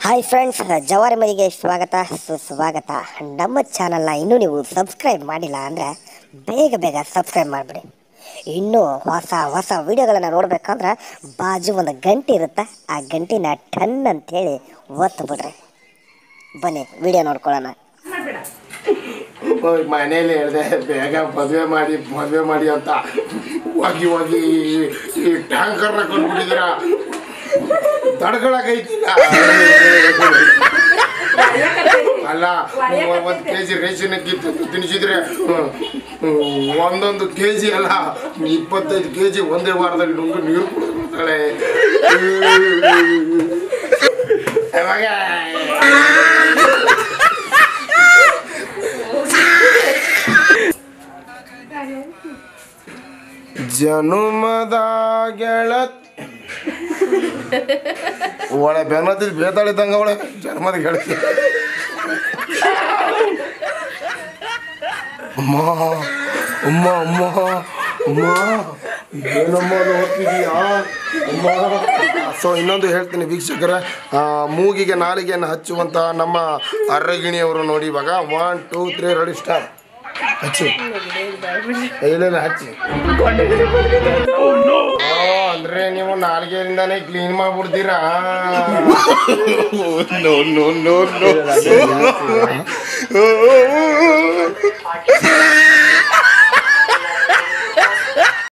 hi friends ಜವಾರಿ ಮದಿಗೆ ಸ್ವಾಗತ ಸುಸ್ವಾಗತ ನಮ್ಮ ಚಾನಲ್ನ ಇನ್ನೂ ನೀವು ಸಬ್ಸ್ಕ್ರೈಬ್ ಮಾಡಿಲ್ಲ ಅಂದರೆ ಬೇಗ ಬೇಗ ಸಬ್ಸ್ಕ್ರೈಬ್ ಮಾಡಿಬಿಡಿ ಇನ್ನೂ ಹೊಸ ಹೊಸ ವಿಡಿಯೋಗಳನ್ನು ನೋಡ್ಬೇಕಂದ್ರೆ ಬಾಜು ಒಂದು ಗಂಟೆ ಇರುತ್ತೆ ಆ ಗಂಟಿನ ಟನ್ ಅಂತೇಳಿ ಒತ್ತು ಬಿಡ್ರಿ ಬನ್ನಿ ವಿಡಿಯೋ ನೋಡ್ಕೊಳ್ಳೋಣ ಹೋಗಿ ಮನೇಲಿ ಹೇಳಿದೆ ಬೇಗ ಮದುವೆ ಮಾಡಿ ಮದುವೆ ಮಾಡಿ ಅಂತ ಹೋಗಿ ಹೋಗಿ ಈ- ಈ ಟ್ಯಾಂಕರ್ನ ಕೊಟ್ಬಿಟ್ಟಿದ್ದೀರ ತಡ್ಕೊಳಕೈತಿಲ್ಲ ಅಲ್ಲ ಒಂದು ಕೆ ಜಿ ರೇಷನ್ ಅಕ್ಕಿ ತಂದು ತಿನ್ನಿಸಿದ್ರೆ ಹ್ಮ್, ಹ್ಮ್, ಒಂದೊಂದು ಕೆ ಜಿ ಅಲ್ಲ ಇಪ್ಪತ್ತೈದು ಕೆ ಜಿ ಒಂದೇ ವಾರದಲ್ಲಿ ನುಂಗು ನೀರು ಕುಡಿದ್ಬಿಡ್ತಾಳೆ ಯಾವಾಗ ಜನುಮದ ಗೆಳತ್ ಒಳ್ಳೆ ಬೆನ್ನತ್ತಿದ್ ಬೇತಾಳಿದ್ದಂಗ ಅವಳೆ ಜನ್ಮದ ಗೆಳತಿ ಅಮ್ಮ ಅಮ್ಮ ಅಮ್ಮ ಅಮ್ಮ ಏನಮ್ಮ ನೋಡ್ತಿದೀಯಾ ಅಮ್ಮ ಸೊ ಇನ್ನೊಂದು ಹೇಳ್ತೀನಿ ವೀಕ್ಷಕರ ಆ, ಮೂಗಿಗೆ ನಾಲಿಗೆಯನ್ನು ಹಚ್ಚುವಂತ ನಮ್ಮ ಅರ್ರಗಿಣಿಯವರು ನೋಡಿ ಇವಾಗ one two three ready start ಹಚ್ಚು ಇಲ್ಲ ಹಚ್ಚಿ ಓ, ಅಂದ್ರೆ ನೀವು ನಾಲ್ಗೆಯಿಂದಾನೇ ಕ್ಲೀನ್ ಮಾಡ್ಬಿಡ್ತೀರಾ ನೋ ನೋ ನೋ ನೋ